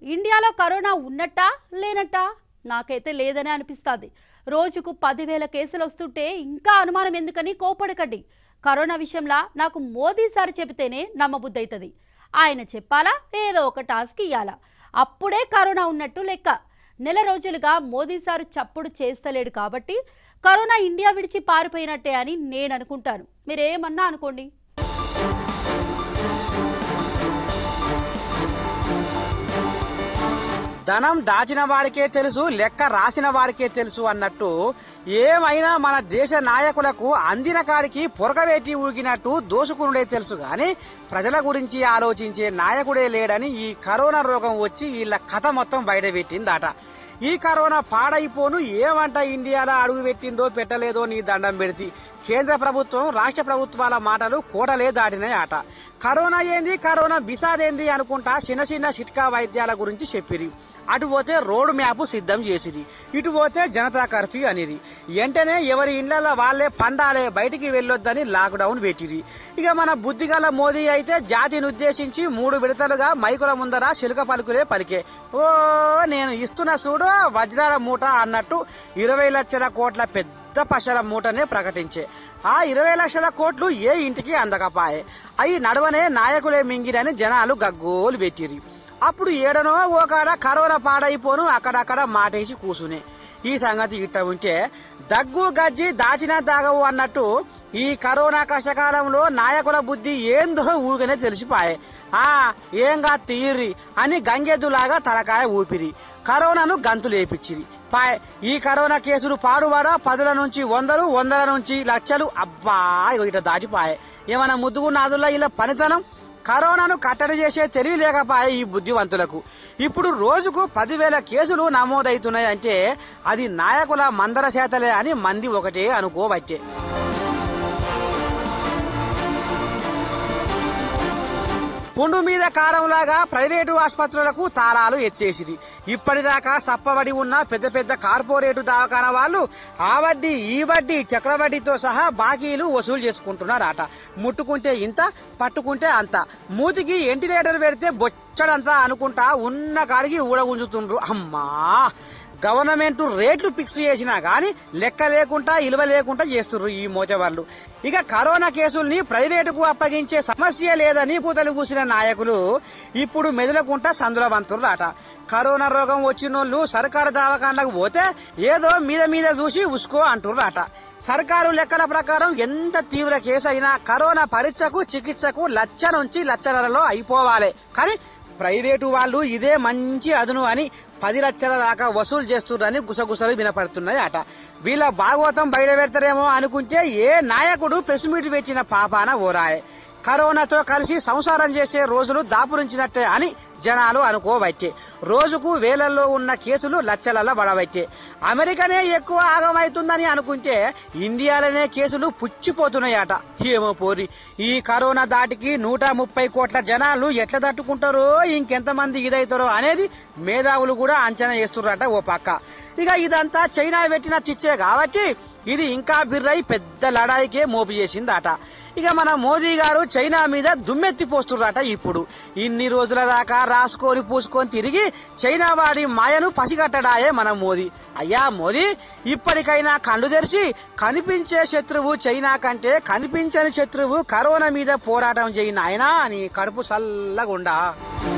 ఇండియాలో కరోనా ఉన్నట్టా లేనట్టా నాకైతే లేదనే అనిపిస్తుంది రోజుకు పదివేల కేసులు వస్తుంటే ఇంకా అనుమానం ఎందుకని కోపడకండి కరోనా విషయంలో నాకు మోదీ సార్ చెబితేనే నమ్మబుద్ధి అవుతుంది ఆయన చెప్పాలా ఏదో ఒక టాస్క్ ఇయ్యాలా అప్పుడే కరోనా ఉన్నట్టు లెక్క నెల రోజులుగా మోదీ సారు చప్పుడు చేస్తలేడు కాబట్టి కరోనా ఇండియా విడిచి పారిపోయినట్టే అని నేను అనుకుంటాను మీరేమన్నా అనుకోండి ధనం దాచిన వాడికే తెలుసు లెక్క రాసిన వాడికే తెలుసు అన్నట్టు ఏమైనా మన దేశ నాయకులకు అందిన కాడికి పొరగవేటి ఊగినట్టు దోసుకునుడే తెలుసు గాని ప్రజల గురించి ఆలోచించే నాయకుడే లేడని ఈ కరోనా రోగం వచ్చి వీళ్ళ కథ మొత్తం బయటపెట్టిందట ఈ కరోనా పాడైపోను ఏమంట ఇండియాలో అడుగు పెట్టిందో పెట్టలేదో నీ దండం పెడితే కేంద్ర ప్రభుత్వం రాష్ట్ర ప్రభుత్వాల మాటలు కోటలే దాటినాయి ఆట కరోనా ఏంది కరోనా బిసాదేంది అనుకుంటా చిన్న చిన్న చిట్కా వైద్యాల గురించి చెప్పిరి అటు పోతే రోడ్ మ్యాప్ సిద్ధం చేసిరి ఇటు పోతే జనతా కర్ఫ్యూ అనిరి వెంటనే ఎవరి ఇళ్లలో వాళ్ళే పండాలే బయటికి వెళ్ళొద్దని లాక్డౌన్ పెట్టిరి ఇక మన బుద్ధిగల మోదీ అయితే జాతిని ఉద్దేశించి మూడు విడతలుగా మైకుల ముందర చిలుక పలుకులే పలికే ఓ నేను ఇస్తున్న చూడు వజ్రాల మూట అన్నట్టు ఇరవై లక్షల కోట్ల పెద్ద పశల మూటనే ప్రకటించే ఆ ఇరవై లక్షల కోట్లు ఏ ఇంటికి అందకపాయే అయి నడవనే నాయకులే మింగిరని జనాలు గగ్గోలు పెట్టిరి అప్పుడు ఏడనో ఓకాడ కరోనా పాడైపోను అక్కడక్కడ మాటేసి కూసునే ఈ సంగతి ఇట్ట ఉంటే దగ్గు గజ్జి దాచిన దాగవు అన్నట్టు ఈ కరోనా కష్టకాలంలో నాయకుల బుద్ధి ఏందో ఊగనే తెలిసిపాయే ఆ ఏంగా తీర్రి అని గంగెద్దులాగా తలకాయ ఊపిరి కరోనాను గంతులేపిచ్చిరి పాయ్ ఈ కరోనా కేసులు పాడువాడ పదుల నుంచి వందలు వందల నుంచి లక్షలు అబ్బా ఇగో ఇట దాటిపాయే ఏమైనా ముద్దుగున్న అదుల్లో ఇలా పనితనం కరోనాను కట్టడి చేసే తెలివి లేకపాయే ఈ బుద్ధివంతులకు ఇప్పుడు రోజుకు పదివేల కేసులు నమోదవుతున్నాయి అంటే అది నాయకుల మందర చేతలే అని మంది ఒకటే అనుకోవచ్చే పుండు మీద కారంలాగా ప్రైవేటు ఆసుపత్రులకు తాళాలు ఎత్తేసిరి ఇప్పటిదాకా సప్పబడి ఉన్న పెద్ద పెద్ద కార్పొరేటు దవాఖాన వాళ్ళు ఆ వడ్డీ ఈ వడ్డీ చక్రవడ్డీతో సహా బాకీలు వసూలు చేసుకుంటున్నారట ముట్టుకుంటే ఇంత పట్టుకుంటే అంత మూతికి ఎంటిలేటర్ పెడితే బొచ్చడంతా అనుకుంటా ఉన్న కాడికి ఊడగుంజుతుండ్రు అమ్మా గవర్నమెంట్ రేట్లు ఫిక్స్ చేసినా గాని లెక్క లేకుండా ఇలువ లేకుండా చేస్తుర్రు ఈ మోచవాళ్ళు ఇక కరోనా కేసుల్ని ప్రైవేటుకు అప్పగించే సమస్య లేదని పూతలు కూసిన నాయకులు ఇప్పుడు మెదలకుంటా సందుల వంతుర్రాట కరోనా రోగం వచ్చినోళ్ళు సర్కారు దవాఖానలకు పోతే ఏదో మీద మీద చూసి ఉసుకో అంటుర్రాట సర్కారు లెక్కల ప్రకారం ఎంత తీవ్ర కేసు అయినా కరోనా పరీక్షకు చికిత్సకు లక్ష నుంచి లక్షలలో అయిపోవాలి కానీ ప్రైవేటు వాళ్ళు ఇదే మంచి అదును అని పది లక్షల దాకా వసూలు చేస్తున్నారని గుసగుసలు వినపడుతున్నాయి అట వీళ్ళ భాగవతం బయట పెడతారేమో అనుకుంటే ఏ నాయకుడు ప్రెస్ మీట్ పెట్టిన పాపాన ఓరాయే కరోనాతో కలిసి సంసారం చేసే రోజులు దాపురించినట్టే అని జనాలు అనుకోవచ్చే రోజుకు వేలల్లో ఉన్న కేసులు లక్షలలో పడవచ్చే అమెరికానే ఎక్కువ ఆగమవుతుందని అనుకుంటే ఇండియాలోనే కేసులు పుచ్చిపోతున్నాయట ఏమో పోరి ఈ కరోనా దాటికి నూట ముప్పై కోట్ల జనాలు ఎట్లా తట్టుకుంటారో ఇంకెంతమంది ఇదవుతారో అనేది మేధావులు కూడా అంచనా వేస్తున్నారట ఓ పక్క ఇక ఇదంతా చైనా పెట్టిన చిచ్చే కాబట్టి ఇది ఇంకా బిర్రై పెద్ద లడాయికే మోపు చేసిందట ఇక మన మోదీ గారు చైనా మీద దుమ్మెత్తి పోస్తుర్రట ఇప్పుడు ఇన్ని రోజుల దాకా రాసుకొని పూసుకొని తిరిగి చైనా వాడి మాయను పసిగట్టడాయే మన మోదీ అయ్యా మోదీ ఇప్పటికైనా కళ్ళు తెరిచి కనిపించే శత్రువు చైనా కంటే కనిపించని శత్రువు కరోనా మీద పోరాటం చేయి నాయనా అని కడుపు చల్లగుండా